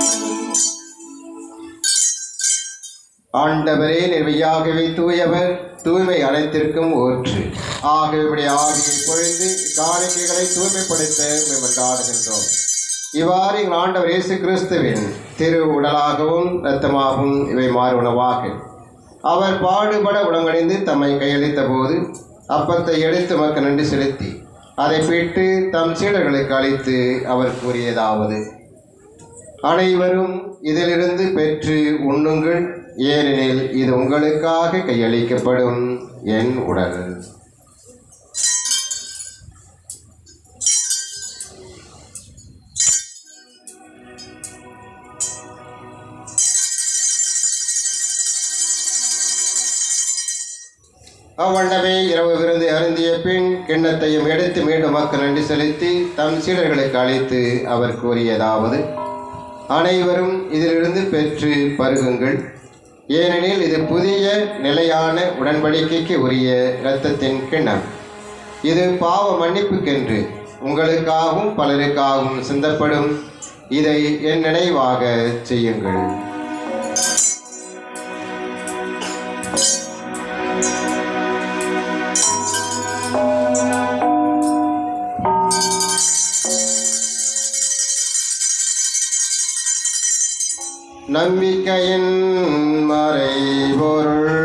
ஆண்டவரே நிர்வையாகவே தூயவர் தூய்மை அனைத்திற்கும் ஊற்று ஆகவே இப்படி ஆவியை பொழிந்து காணிக்கைகளை தூய்மைப்படுத்த மேம்பட்டாடுகின்றோம் இவ்வாறு எங்கள் ஆண்டவர் இயேசு கிறிஸ்துவின் திரு உடலாகவும் இரத்தமாகவும் இவை மாறு உணவாக அவர் பாடுபட உடங்கடைந்து தம்மை கையளித்த போது அப்பத்தை எடுத்து மக்கள் நன்றி செலுத்தி அதை பிட்டு தம் சீடர்களுக்கு அளித்து அவர் கூறியதாவது அனைவரும் இதிலிருந்து பெற்று உண்ணுங்கள் ஏனெனில் இது உங்களுக்காக கையளிக்கப்படும் என் உடல் அவ்வண்ணமே இரவு விருந்து அருந்திய பின் கிண்ணத்தையும் எடுத்து மீண்டும் மக்கள் நன்றி செலுத்தி தம் சீடர்களுக்கு அளித்து அவர் கூறியதாவது அனைவரும் இதிலிருந்து பெற்று பருகுங்கள் ஏனெனில் இது புதிய நிலையான உடன்படிக்கைக்கு உரிய இரத்தத்தின் கிண்ணம் இது பாவ மன்னிப்புக்கென்று உங்களுக்காகவும் பலருக்காகவும் சிந்தப்படும் இதை என் நினைவாக செய்யுங்கள் நம்பிக்கையின் மறைபொருள்